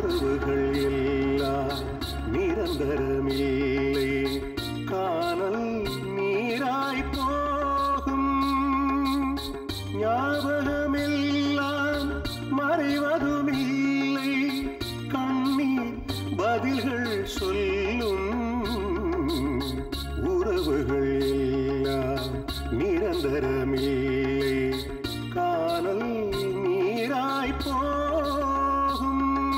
உறவுகள் எல்லாம் நிரந்தரமில்லை காணல் நீராய் போகும் ஞாபகமெல்லாம் மறைவதுமில்லை கண்ணீர் பதில்கள் சொல்லும் உறவுகள் எல்லாம் நிரந்தரமில்லை காணல் நீராய் போகும்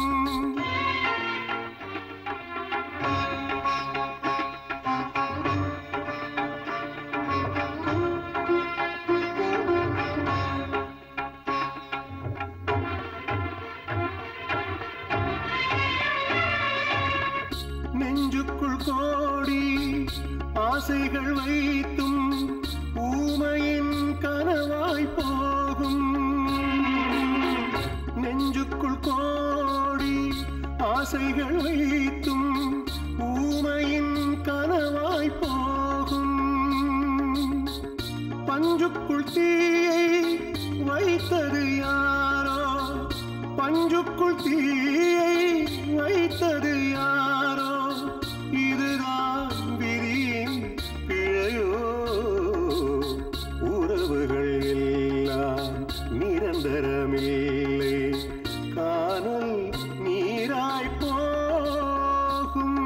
நெஞ்சுக்குள் கோடி ஆசைகள் வைத்தும் ஊமையின் கனவாய் போகும் நெஞ்சுக்குள் கோடி ஆசைகள் வைத்தும் ஊமையின் கனவாய் போகும் பஞ்சுக்குள் தீயை வைத்தது யாரோ பஞ்சுக்குள் தீயை வைத்தது யாரோ இதுதான் விதியின் பிழையோ உறவுகள் எல்லாம் நிரந்தரமில்லை காணல் நீராய் போகும்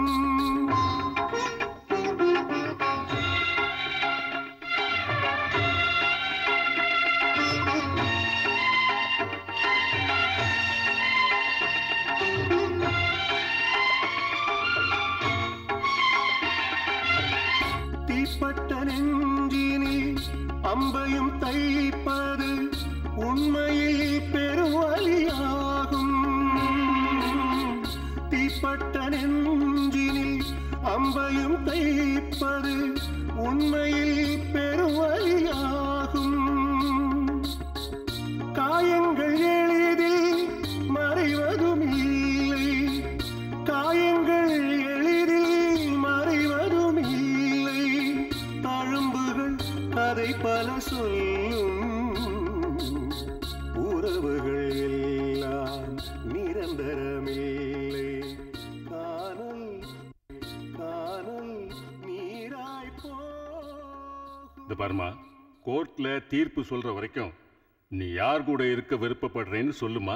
தீப்பட்ட நெஞ்சினில் அம்பையும் தைப்பது உண்மையில் பெருவழியாகும் தீப்பட்ட நெஞ்சினில் அம்பையும் தைப்பது உண்மையில் பெருவழியாகும் காயங்கள் எளிதில் மறைவதும் இல்லை காயங்கள் எளிதில் மறைவதும் இல்லை தழும்புகள் கதை பல சொல்லும் உறவுகள் எல்லாம் நிரந்தரமில்லை காணல் காணல் நீராய் போகும் இந்த பாருமா கோர்ட்ல தீர்ப்பு சொல்ற வரைக்கும் நீ யார் கூட இருக்க விருப்பப்படுறேன்னு சொல்லுமா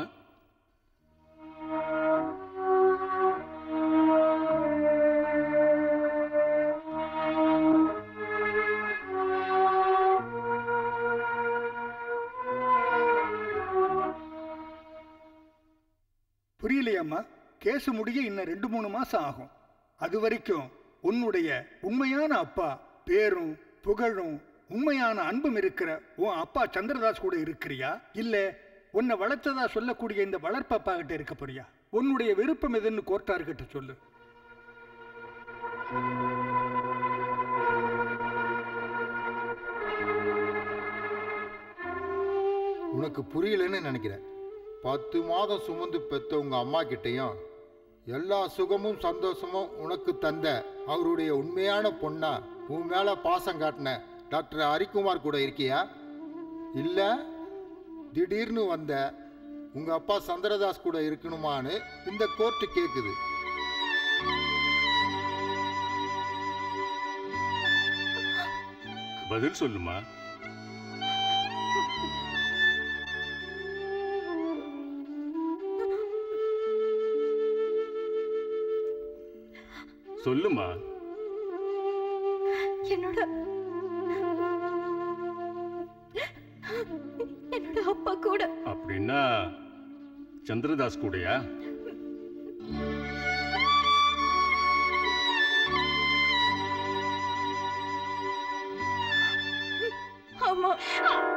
புரியலையாம்மா கேஸ் முடிய இன்னும் ரெண்டு மூணு மாசம் ஆகும் அது வரைக்கும் உன்னுடைய உண்மையான அப்பா பேரும் புகழும் உண்மையான அன்பும் இருக்கிற உன் அப்பா சந்திரதாஸ் கூட இருக்கிறியா இல்ல உன்னை வளர்த்ததா சொல்லக்கூடிய இந்த வளர்ப்பப்பா கிட்ட இருக்க போறியா உன்னுடைய விருப்பம் எதுன்னு கோர்ட்டார்கிட்ட சொல்லு உனக்கு புரியலன்னு நினைக்கிறேன் பத்து மாதம் சுமந்து பெத்த உங்க அம்மா கிட்டயும் எல்லா சுகமும் சந்தோஷமும் உனக்கு தந்த அவருடைய உண்மையான பொண்ணா உன் மேல பாசம் காட்டின டாக்டர் ஹரிக்குமார் கூட இருக்கியா இல்ல திடீர்னு வந்த உங்க அப்பா சந்திரதாஸ் கூட இருக்கணுமான்னு இந்த கோர்ட்டு கேக்குது பதில் சொல்லுமா சொல்லுமா என்னோட என்னோட அப்பா கூட அப்படின்னா சந்திரதாஸ் கூடயா ஆமா